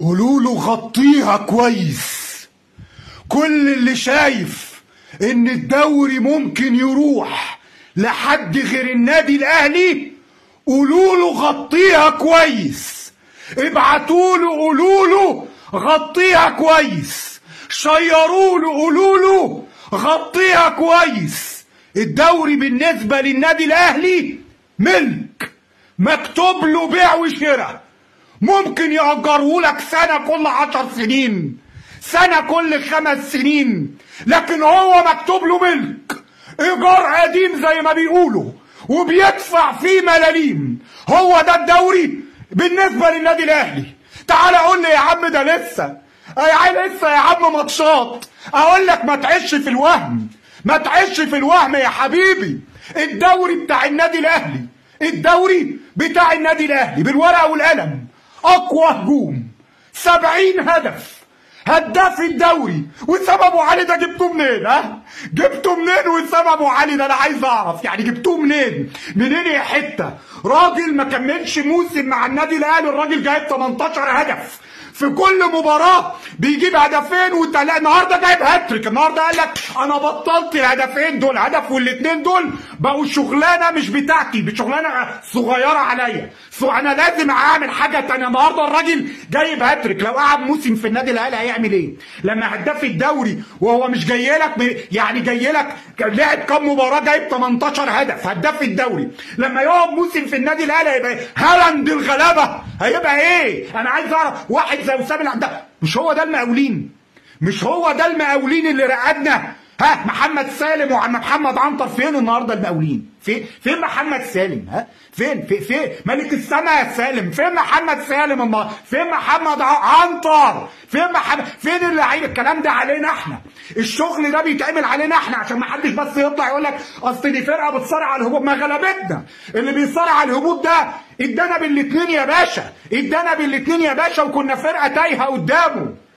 قولوا له غطيها كويس كل اللي شايف ان الدوري ممكن يروح لحد غير النادي الاهلي قولوا له غطيها كويس ابعتوا له قولوا له غطيها كويس شيروا له قولوا له غطيها كويس الدوري بالنسبه للنادي الاهلي ملك مكتوب له بيع وشراء ممكن يأجره لك سنة كل عشر سنين سنة كل خمس سنين لكن هو مكتوب له ملك إيجار قديم زي ما بيقولوا وبيدفع فيه ملاليم هو ده الدوري بالنسبة للنادي الأهلي تعال قول لي يا عم ده لسه يا لسه يا عم ماتشات أقول لك ما تعيش في الوهم ما تعيش في الوهم يا حبيبي الدوري بتاع النادي الأهلي الدوري بتاع النادي الأهلي بالورقة والقلم اقوى هجوم سبعين هدف هداف الدوري وسببه علي ده جبتوه منين ها جبتوه منين وسببه علي ده انا عايز اعرف يعني جبتوه منين منين يا حته راجل ما كملش موسم مع النادي الاهلي الراجل جايب 18 هدف في كل مباراة بيجيب هدفين وتلاقي النهارده جايب هاتريك النهارده قال لك انا بطلت الهدفين دول هدف والاثنين دول بقوا شغلانه مش بتاعتي شغلانه صغيره عليا سو انا لازم اعمل حاجه تانية النهارده الراجل جايب هاتريك لو قعد موسم في النادي الاهلي هيعمل ايه؟ لما هداف الدوري وهو مش جاي لك يعني جاي لك لعب كام مباراه جايب 18 هدف هداف الدوري لما يقعد موسم في النادي الاهلي هيبقى هالاند الغلابه هيبقى ايه؟ انا عايز اعرف واحد زي اسامه العبد مش هو ده المقاولين مش هو ده المقاولين اللي رقدنا ها محمد سالم وعم محمد عنتر فين النهارده المقاولين فين فين محمد سالم ها فين في فين ملك السما يا سالم فين محمد سالم النهارده فين محمد عنتر فين محمد فين اللعيبه الكلام ده علينا احنا الشغل ده بيتعمل علينا احنا عشان ما حدش بس يطلع يقول لك اصل دي فرقه بتصارع على الهبوط ما غلبتنا اللي بيصارع على الهبوط ده ادانا بالاثنين يا باشا ادانا بالاثنين يا باشا وكنا فرقه تايهه قدامه